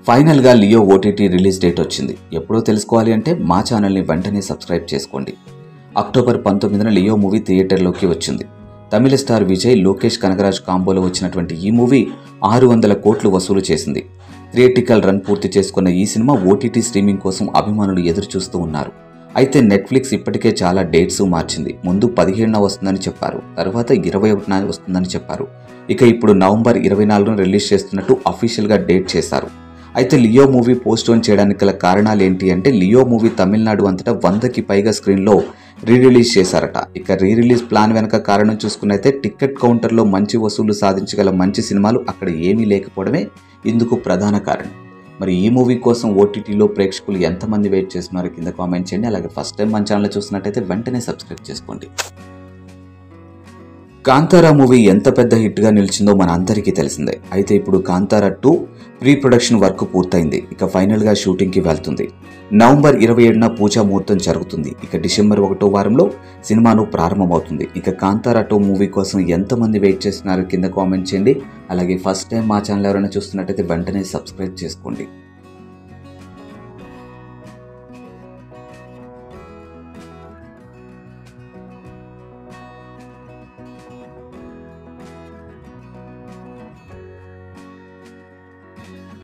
ఫైనల్గా Leo OTT release date వచ్చింది ఎప్పుడో తెలుసుకోవాలి అంటే మా ఛానల్ని వెంటనే సబ్స్క్రైబ్ చేసుకోండి అక్టోబర్ పంతొమ్మిదిన లియో మూవీ థియేటర్లోకి వచ్చింది తమిళ స్టార్ విజయ్ లోకేష్ కనగరాజ్ కాంబోలో వచ్చినటువంటి ఈ మూవీ ఆరు వందల కోట్లు వసూలు చేసింది థియేటికల్ రన్ పూర్తి చేసుకున్న ఈ సినిమా ఓటీటీ స్ట్రీమింగ్ కోసం అభిమానులు ఎదురు చూస్తూ ఉన్నారు అయితే నెట్ఫ్లిక్స్ ఇప్పటికే చాలా డేట్స్ మార్చింది ముందు పదిహేడున వస్తుందని చెప్పారు తర్వాత ఇరవై ఒకటిన వస్తుందని చెప్పారు ఇక ఇప్పుడు నవంబర్ ఇరవై నాలుగున రిలీజ్ చేస్తున్నట్టు అఫీషియల్గా డేట్ చేశారు అయితే లియో మూవీ పోస్ట్ పోన్ చేయడానికి గల కారణాలు ఏంటి అంటే లియో మూవీ తమిళనాడు అంతటా వందకి పైగా స్క్రీన్లో రీ రిలీజ్ చేశారట ఇక రీ రిలీజ్ ప్లాన్ వెనక కారణం చూసుకున్నైతే టికెట్ కౌంటర్లో మంచి వసూలు సాధించగల మంచి సినిమాలు అక్కడ ఏమీ లేకపోవడమే ఇందుకు ప్రధాన కారణం మరి ఈ మూవీ కోసం ఓటీటీలో ప్రేక్షకులు ఎంతమంది వెయిట్ చేస్తున్నారో కింద కామెంట్ చేయండి అలాగే ఫస్ట్ టైం మన ఛానల్ చూస్తున్నట్టయితే వెంటనే సబ్స్క్రైబ్ చేసుకోండి కాంతారా మూవీ ఎంత పెద్ద హిట్గా నిలిచిందో మన అందరికీ తెలిసిందే అయితే ఇప్పుడు Kantara two pre production work పూర్తయింది ఇక ఫైనల్గా షూటింగ్కి వెళ్తుంది నవంబర్ ఇరవై ఏడున పూజా ముహూర్తం జరుగుతుంది ఇక డిసెంబర్ ఒకటో వారంలో సినిమాను ప్రారంభమవుతుంది ఇక కాంతారా టూ మూవీ కోసం ఎంతమంది వెయిట్ చేస్తున్నారు కింద కామెంట్ చేయండి అలాగే ఫస్ట్ టైం మా ఛానల్ ఎవరైనా చూస్తున్నట్టయితే వెంటనే సబ్స్క్రైబ్ చేసుకోండి